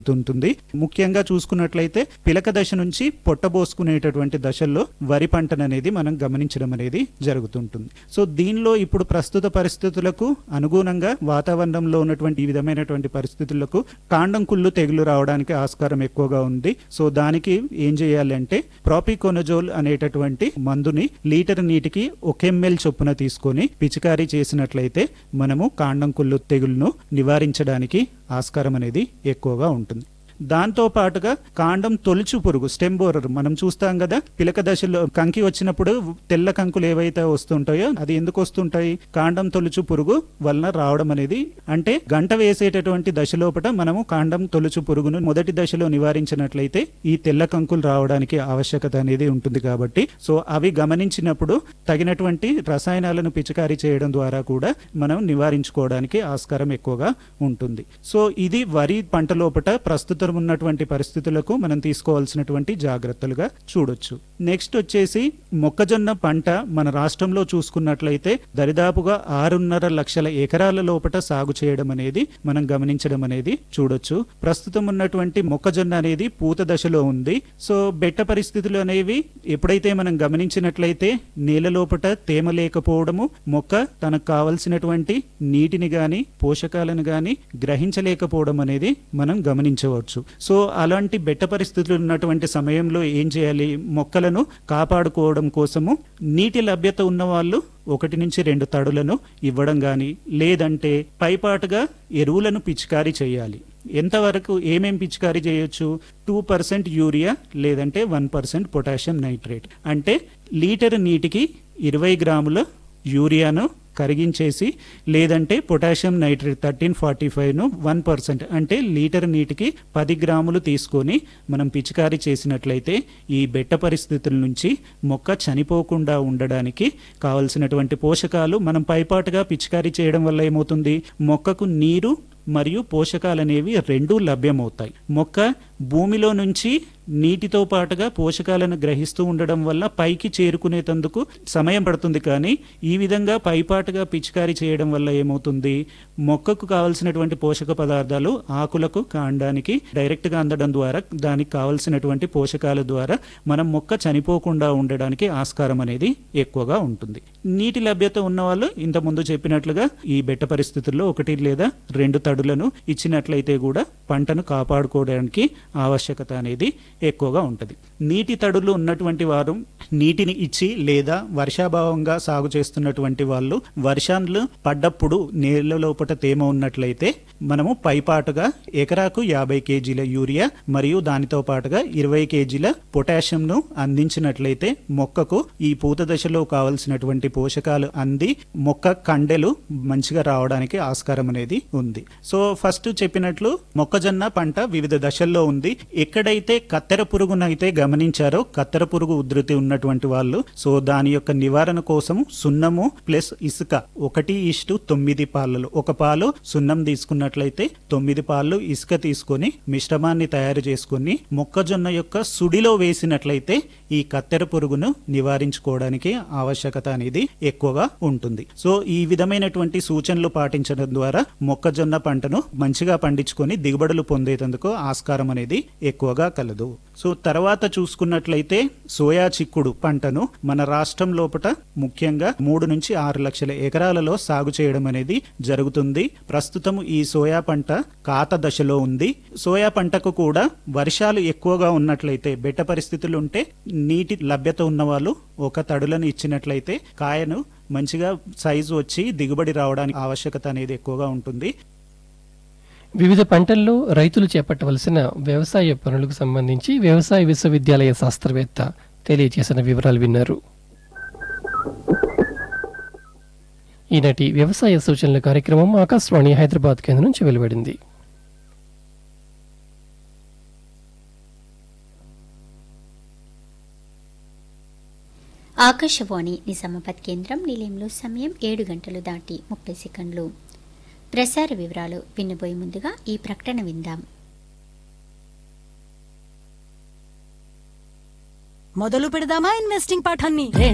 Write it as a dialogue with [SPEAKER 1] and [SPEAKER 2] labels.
[SPEAKER 1] ఉంటుంది ముఖ్యంగా చూసుకున్నట్లయితే పిలక దశ నుంచి పొట్టబోసుకునేటటువంటి దశల్లో వరి పంటను అనేది మనం గమనించడం అనేది జరుగుతుంటుంది సో దీనిలో ఇప్పుడు ప్రస్తుత పరిస్థితులకు అనుగుణంగా వాతావరణంలో ఉన్నటువంటి ఈ విధమైనటువంటి పరిస్థితులకు కాండం కుళ్ళు తెగులు రావడానికి ఆస్కారం ఎక్కువగా ఉంది సో దానికి ఏం చేయాలి అంటే ప్రాపికోనజోల్ అనేటటువంటి మందుని లీటర్ నీటికి ఒక ఎంఎల్ చొప్పున తీసుకొని పిచికారీ చేసినట్లయితే మనము కాండం కుళ్ళు తెగులును నివారించడానికి ఆస్కారం అనేది ఎక్కువగా ఉంటుంది దాంతో పాటుగా కాండం తొలుచు పురుగు స్టెమ్ బోరర్ మనం చూస్తాం కదా పిలక దశలో కంకి వచ్చినప్పుడు తెల్ల కంకులు ఏవైతే వస్తుంటాయో అది ఎందుకు వస్తుంటాయి కాండం తొలుచు పురుగు వలన రావడం అనేది అంటే గంట వేసేటటువంటి దశలోపట మనము కాండం తొలుచు పురుగును మొదటి దశలో నివారించినట్లయితే ఈ తెల్ల కంకులు రావడానికి ఆవశ్యకత అనేది ఉంటుంది కాబట్టి సో అవి గమనించినప్పుడు తగినటువంటి రసాయనాలను పిచికారీ చేయడం ద్వారా కూడా మనం నివారించుకోవడానికి ఆస్కారం ఎక్కువగా ఉంటుంది సో ఇది వరి పంట లోపట ప్రస్తుతం ఉన్నటువంటి పరిస్థితులకు మనం తీసుకోవాల్సినటువంటి జాగ్రత్తలుగా చూడొచ్చు నెక్స్ట్ వచ్చేసి మొక్కజొన్న పంట మన రాష్ట్రంలో చూసుకున్నట్లయితే దరిదాపుగా ఆరున్నర లక్షల ఎకరాల లోపట సాగు చేయడం అనేది మనం గమనించడం అనేది చూడొచ్చు ప్రస్తుతం ఉన్నటువంటి మొక్కజొన్న అనేది పూత దశలో ఉంది సో బెట్ట పరిస్థితులు అనేవి ఎప్పుడైతే మనం గమనించినట్లయితే నేల లోపట తేమ లేకపోవడము మొక్క తనకు కావలసినటువంటి నీటిని గాని పోషకాలను గాని గ్రహించలేకపోవడం అనేది మనం గమనించవచ్చు సో అలాంటి బెట్ట పరిస్థితులు ఉన్నటువంటి సమయంలో ఏం చేయాలి మొక్కలను కాపాడుకోవడం కోసము నీటి లభ్యత ఉన్న వాళ్ళు ఒకటి నుంచి రెండు తడులను ఇవ్వడం గాని లేదంటే పైపాటుగా ఎరువులను పిచికారీ చేయాలి ఎంతవరకు ఏమేం పిచికారీ చేయొచ్చు టూ పర్సెంట్ యూరియా లేదంటే వన్ పర్సెంట్ పొటాషియం నైట్రేట్ అంటే లీటర్ నీటికి ఇరవై గ్రాముల యూరియాను కరిగించేసి లేదంటే పొటాషియం నైట్రేట్ థర్టీన్ ఫార్టీ ఫైవ్ను వన్ పర్సెంట్ అంటే లీటర్ నీటికి పది గ్రాములు తీసుకొని మనం పిచికారీ చేసినట్లయితే ఈ బెట్ట పరిస్థితుల నుంచి మొక్క చనిపోకుండా ఉండడానికి కావలసినటువంటి పోషకాలు మనం పైపాటుగా పిచికారీ చేయడం వల్ల ఏమవుతుంది మొక్కకు నీరు మరియు పోషకాలు అనేవి రెండూ లభ్యమవుతాయి మొక్క భూమిలో నుంచి నీటితో పాటుగా పోషకాలను గ్రహిస్తూ ఉండడం వల్ల పైకి చేరుకునేటందుకు సమయం పడుతుంది కానీ ఈ విధంగా పైపాటుగా పిచికారీ చేయడం వల్ల ఏమవుతుంది మొక్కకు కావలసినటువంటి పోషక పదార్థాలు ఆకులకు కాండానికి డైరెక్ట్గా అందడం ద్వారా దానికి కావలసినటువంటి పోషకాల ద్వారా మనం మొక్క చనిపోకుండా ఉండడానికి ఆస్కారం అనేది ఎక్కువగా ఉంటుంది నీటి లభ్యత ఉన్న వాళ్ళు ఇంతకుముందు చెప్పినట్లుగా ఈ బెట్ట పరిస్థితుల్లో ఒకటి లేదా రెండు తడులను ఇచ్చినట్లయితే కూడా పంటను కాపాడుకోవడానికి ఆవశ్యకత అనేది ఎక్కువగా ఉంటుంది నీటి తడులు ఉన్నటువంటి వారు నీటిని ఇచ్చి లేదా వర్షాభావంగా సాగు చేస్తున్నటువంటి వాళ్ళు వర్షాలు పడ్డప్పుడు నేల లోపల తేమ ఉన్నట్లయితే మనము పైపాటుగా ఎకరాకు యాభై కేజీల యూరియా మరియు దానితో పాటుగా ఇరవై కేజీల పొటాషియంను అందించినట్లయితే మొక్కకు ఈ పూత దశలో కావలసినటువంటి పోషకాలు అంది మొక్క కండెలు మంచిగా రావడానికి ఆస్కారం అనేది ఉంది సో ఫస్ట్ చెప్పినట్లు మొక్కజొన్న పంట వివిధ దశల్లో ఉంది ఎక్కడైతే కత్తెర పురుగునైతే గమనించారో కత్తెర పురుగు ఉధృతి ఉన్నటువంటి వాళ్ళు సో దాని యొక్క నివారణ కోసం సున్నము ప్లస్ ఇసుక ఒకటి ఇష్టు తొమ్మిది పాలలో ఒక పాలు సున్నం తీసుకున్నట్లయితే తొమ్మిది పాలు ఇసుక తీసుకొని మిశ్రమాన్ని తయారు చేసుకొని మొక్కజొన్న యొక్క సుడిలో వేసినట్లయితే ఈ కత్తెర పురుగును నివారించుకోవడానికి ఆవశ్యకత అనేది ఎక్కువగా ఉంటుంది సో ఈ విధమైనటువంటి సూచనలు పాటించడం ద్వారా మొక్కజొన్న పంటను మంచిగా పండించుకొని దిగుబడులు పొందేందుకు ఆస్కారం అనేది ఎక్కువగా కలదు సో తర్వాత చూసుకున్నట్లయితే సోయా చిక్కుడు పంటను మన రాష్ట్రం లోపల ముఖ్యంగా మూడు నుంచి ఆరు లక్షల ఎకరాలలో సాగు చేయడం అనేది జరుగుతుంది ప్రస్తుతం ఈ సోయా పంట కాత దశలో ఉంది సోయా పంటకు కూడా వర్షాలు ఎక్కువగా ఉన్నట్లయితే బెట్ట పరిస్థితులు ఉంటే నీటి లభ్యత ఉన్న వాళ్ళు ఒక తడులను ఇచ్చినట్లయితే కాయను మంచిగా సైజు వచ్చి దిగుబడి రావడానికి ఆవశ్యకత అనేది ఎక్కువగా ఉంటుంది
[SPEAKER 2] వివిధ పంటల్లో రైతులు చేపట్టవలసిన వ్యవసాయ పనులకు సంబంధించి వ్యవసాయ విశ్వవిద్యాలయ శాస్త్రవేత్త తెలియజేసిన వివరాలు విన్నారు ఈనాటి వ్యవసాయ సూచనల కార్యక్రమం ఆకాశవాణి హైదరాబాద్ కేంద్రం నుంచి వెలువడింది
[SPEAKER 3] ఆకాశవాణి నిజామాబాద్ కేంద్రం నిలయంలో సమయం ఏడు గంటలు దాటి ముప్పై సెకండ్లు ప్రసార వివరాలు వినబోయే ముందుగా ఈ ప్రకటన విందాం
[SPEAKER 4] మొదలు పెడదామా ఇన్వెస్టింగ్ పాఠాన్ని